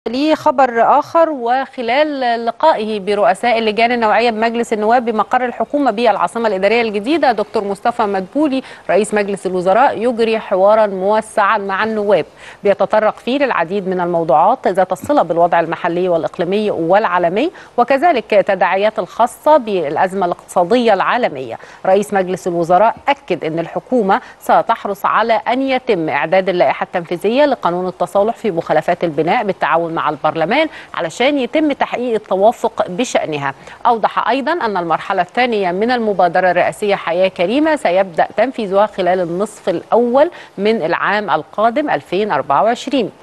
ليه خبر آخر وخلال لقائه برؤساء اللجان النوعية بمجلس النواب بمقر الحكومة بالعاصمة الإدارية الجديدة دكتور مصطفى مدبولي رئيس مجلس الوزراء يجري حوارا موسعا مع النواب بيتطرق فيه للعديد من الموضوعات ذات الصلة بالوضع المحلي والإقليمي والعالمي وكذلك تداعيات الخاصة بالأزمة الاقتصادية العالمية رئيس مجلس الوزراء أكد أن الحكومة ستحرص على أن يتم إعداد اللائحة التنفيذية لقانون التصالح في مخالفات البناء بالتعاون مع البرلمان علشان يتم تحقيق التوافق بشأنها أوضح أيضا أن المرحلة الثانية من المبادرة الرئاسية حياة كريمة سيبدأ تنفيذها خلال النصف الأول من العام القادم 2024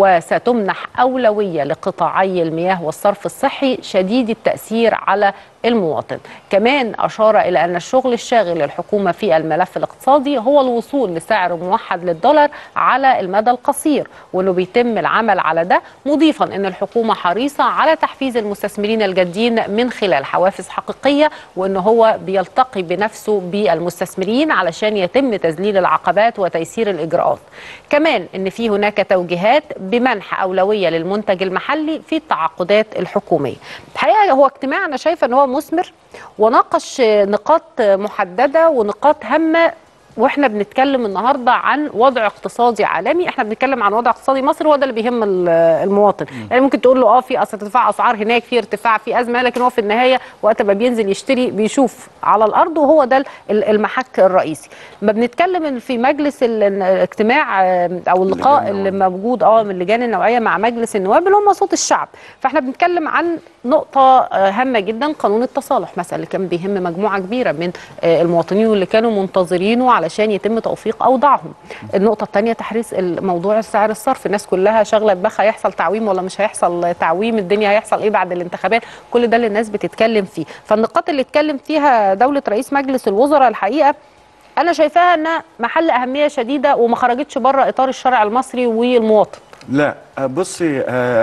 وستمنح أولوية لقطاعي المياه والصرف الصحي شديد التأثير على المواطن كمان أشار إلى أن الشغل الشاغل للحكومة في الملف الاقتصادي هو الوصول لسعر موحد للدولار على المدى القصير وأنه بيتم العمل على ده مضيفا أن الحكومة حريصة على تحفيز المستثمرين الجادين من خلال حوافز حقيقية وأنه هو بيلتقي بنفسه بالمستثمرين علشان يتم تذليل العقبات وتيسير الإجراءات كمان أن في هناك توجيهات بمنح أولوية للمنتج المحلي في التعاقدات الحكومية الحقيقة هو اجتماع أنا شايفة أن هو مثمر وناقش نقاط محدده ونقاط هامه واحنا بنتكلم النهارده عن وضع اقتصادي عالمي احنا بنتكلم عن وضع اقتصادي مصري هو ده اللي بيهم المواطن يعني ممكن تقول له اه في اصل ارتفاع اسعار هناك في ارتفاع في ازمه لكن هو في النهايه وقت ما بينزل يشتري بيشوف على الارض وهو ده المحك الرئيسي لما بنتكلم في مجلس الاجتماع او اللقاء اللي موجود اه من اللجان النوعيه مع مجلس النواب اللي هم صوت الشعب فاحنا بنتكلم عن نقطه هامه جدا قانون التصالح مثلا اللي كان بيهم مجموعه كبيره من المواطنين واللي كانوا منتظرينه علشان يتم توفيق اوضاعهم النقطه الثانيه تحريص موضوع سعر الصرف الناس كلها شغله دماغها هيحصل تعويم ولا مش هيحصل تعويم الدنيا هيحصل ايه بعد الانتخابات كل ده اللي الناس بتتكلم فيه فالنقاط اللي اتكلم فيها دوله رئيس مجلس الوزراء الحقيقه انا شايفاها انها محل اهميه شديده وما خرجتش بره اطار الشارع المصري والمواطن لا بصي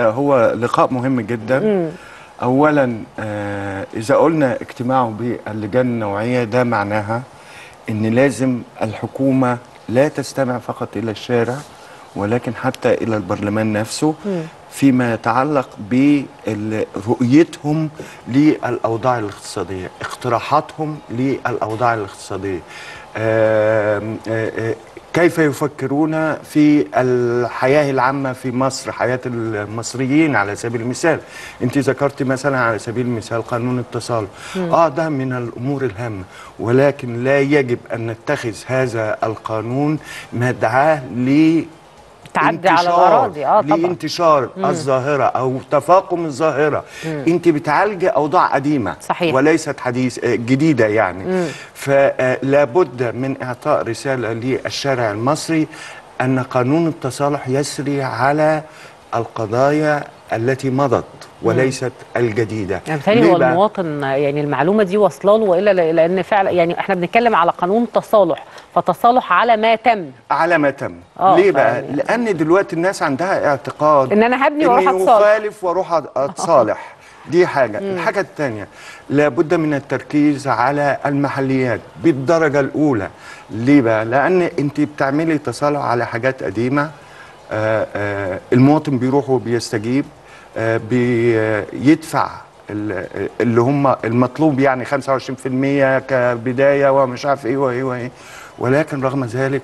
هو لقاء مهم جدا م. اولا اذا قلنا اجتماعه باللجان النوعيه ده معناها ان لازم الحكومه لا تستمع فقط الى الشارع ولكن حتى الى البرلمان نفسه فيما يتعلق برؤيتهم للاوضاع الاقتصاديه اقتراحاتهم للاوضاع الاقتصاديه آآ آآ كيف يفكرون في الحياة العامة في مصر حياة المصريين على سبيل المثال انت ذكرت مثلا على سبيل المثال قانون التصالح اه ده من الأمور الهامة ولكن لا يجب أن نتخذ هذا القانون مدعاة ل تعدي على الاراضي اه طبعا لانتشار مم. الظاهره او تفاقم الظاهره مم. انت بتعالجي اوضاع قديمه صحيح. وليست حديث جديده يعني مم. فلا بد من اعطاء رساله للشارع المصري ان قانون التصالح يسري على القضايا التي مضت وليست الجديده يعني بالتالي هو المواطن يعني المعلومه دي واصله له والا لان فعلا يعني احنا بنتكلم على قانون تصالح فتصالح على ما تم على ما تم ليه بقى يعني لان دلوقتي الناس عندها اعتقاد ان انا هبني واروح اتصالح يخالف واروح اتصالح دي حاجه الحاجه الثانيه لابد من التركيز على المحليات بالدرجه الاولى ليه بقى لان انت بتعملي تصالح على حاجات قديمه آآ آآ المواطن بيروح وبيستجيب بيدفع اللي هم المطلوب يعني 25% كبدايه ومش عارف ايه وايه وايه ولكن رغم ذلك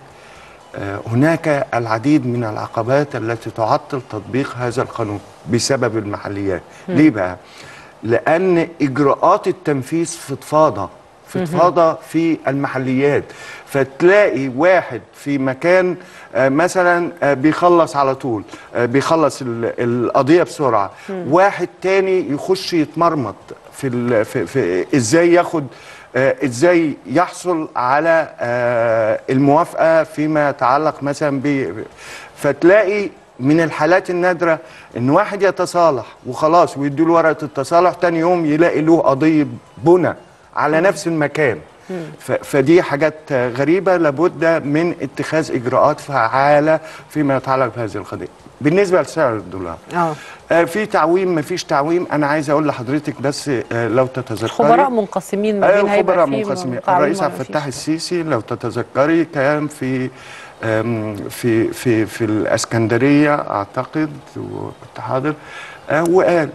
هناك العديد من العقبات التي تعطل تطبيق هذا القانون بسبب المحليات م. ليه بقى لان اجراءات التنفيذ فضفاضه فضفاضه في المحليات فتلاقي واحد في مكان مثلا بيخلص على طول بيخلص القضيه بسرعه واحد تاني يخش يتمرمط في, في, في ازاي ياخد ازاي يحصل على الموافقه فيما يتعلق مثلا ب فتلاقي من الحالات النادره ان واحد يتصالح وخلاص ويدوا له ورقه التصالح تاني يوم يلاقي له قضيه بنى على نفس المكان فدي حاجات غريبه لابد من اتخاذ اجراءات فعاله فيما يتعلق بهذه القضيه بالنسبه لسعر الدولار اه آه في تعويم ما فيش تعويم انا عايز اقول لحضرتك بس آه لو تتذكري خبراء منقسمين ما بين آه هيبقى خبراء فيه منقسمين تعويم الرئيس ولا عبد مفيش. الفتاح السيسي لو تتذكري كان في آم، في في في الاسكندريه اعتقد وكنت حاضر آه، وقال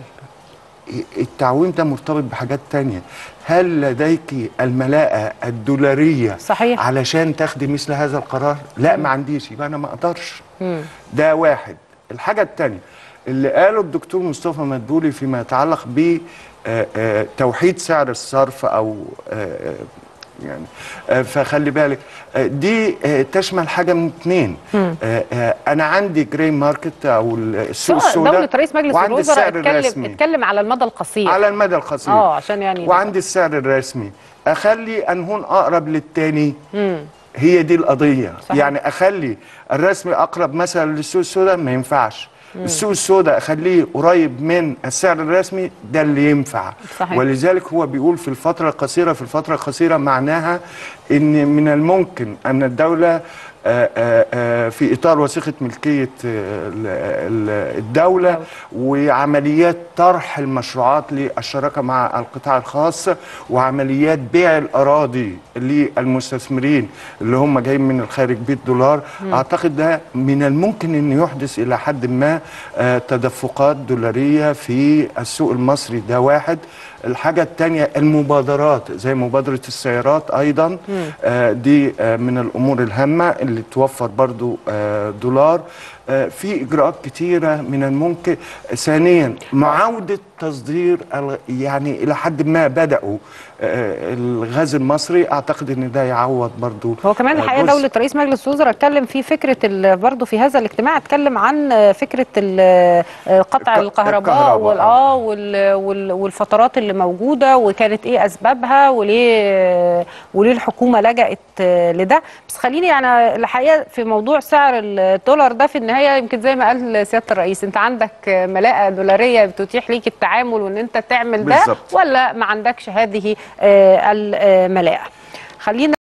التعويم ده مرتبط بحاجات تانية هل لديك الملاءة الدولارية صحيح. علشان تاخدي مثل هذا القرار لا ما عنديش يبقى انا ما اقدرش ده واحد الحاجة التانية اللي قاله الدكتور مصطفى مدبولي فيما يتعلق ب آه، آه، توحيد سعر الصرف او آه، آه، يعني آه، فخلي بالك آه، دي آه، تشمل حاجه من اتنين آه، آه، انا عندي جراي ماركت او السوق سواء السوداء دولة رئيس مجلس وعندي الوزراء السعر اتكلم الرسمي اتكلم على المدى القصير على المدى القصير اه عشان يعني وعندي السعر الرسمي اخلي انهون اقرب للتاني هي دي القضيه صحيح. يعني اخلي الرسمي اقرب مثلا للسوق السوداء ما ينفعش السوق السوداء اخليه قريب من السعر الرسمي ده اللي ينفع صحيح. ولذلك هو بيقول في الفتره القصيره في الفتره القصيره معناها ان من الممكن ان الدوله آه، آه، آه، في اطار وثيقه ملكيه آه، ال- ال- الدوله وعمليات طرح المشروعات للشراكه مع القطاع الخاص وعمليات بيع الاراضي للمستثمرين اللي هم جايين من الخارج بالدولار اعتقد ده من الممكن ان يحدث الى حد ما آه، تدفقات دولاريه في السوق المصري ده واحد الحاجة التانية المبادرات زي مبادرة السيارات أيضا آه دي آه من الأمور الهامة اللي توفر برضو آه دولار آه في إجراءات كتيرة من الممكن ثانيا معاودة تصدير ال- يعني إلى حد ما بدأوا آه الغاز المصري أعتقد أن ده يعوض برضو هو كمان آه، الحقيقه جزء. دوله رئيس مجلس الوزراء اتكلم في فكره ال- برضه في هذا الاجتماع اتكلم عن آه، فكره ال- آه، قطع الك- الكهرباء الكهرباء، وال- آه. اه وال- وال- والفترات اللي موجوده وكانت ايه اسبابها وليه آه، وليه الحكومه لجأت آه، لده بس خليني يعني الحقيقه في موضوع سعر الدولار ده في النهايه يمكن زي ما قال سياده الرئيس انت عندك آه، ملاءه دولاريه بتتيح ليك التعامل وان انت تعمل ده بالظبط. ولا ما عندكش هذه آه، الملاءه خلينا